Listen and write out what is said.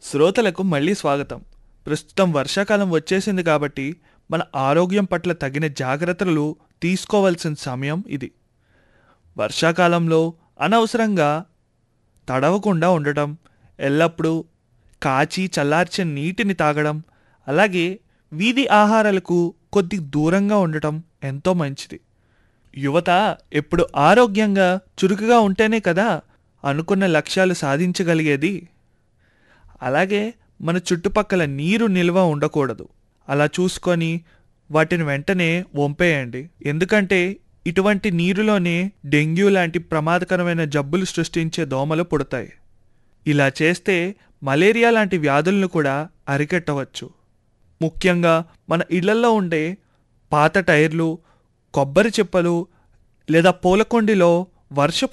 శ్రోతలకు మళ్ళీ స్వాగతం ప్రస్తుతం వర్షాకాలం వచ్చేసింది కాబట్టి మన ఆరోగ్యం పట్ల తగిన జాగ్రత్తలు తీసుకోవాల్సిన సమయం ఇది వర్షాకాలంలో అనవసరంగా తడవకుండా ఉండటం ఎల్లప్పుడూ కాచి చల్లార్చిన నీటిని తాగడం అలాగే వీధి ఆహారాలకు కొద్ది దూరంగా ఉండటం ఎంతో మంచిది యువత ఎప్పుడు ఆరోగ్యంగా చురుకుగా ఉంటేనే కదా అనుకున్న లక్ష్యాలు సాధించగలిగేది అలాగే మన చుట్టుపక్కల నీరు నిల్వ ఉండకూడదు అలా చూసుకొని వాటిని వెంటనే వంపేయండి ఎందుకంటే ఇటువంటి నీరులోనే డెంగ్యూ లాంటి ప్రమాదకరమైన జబ్బులు సృష్టించే దోమలు పుడతాయి ఇలా చేస్తే మలేరియా లాంటి వ్యాధులను కూడా అరికట్టవచ్చు ముఖ్యంగా మన ఇళ్లల్లో ఉండే పాత టైర్లు కొబ్బరి చిప్పలు లేదా పూలకొండిలో వర్షపు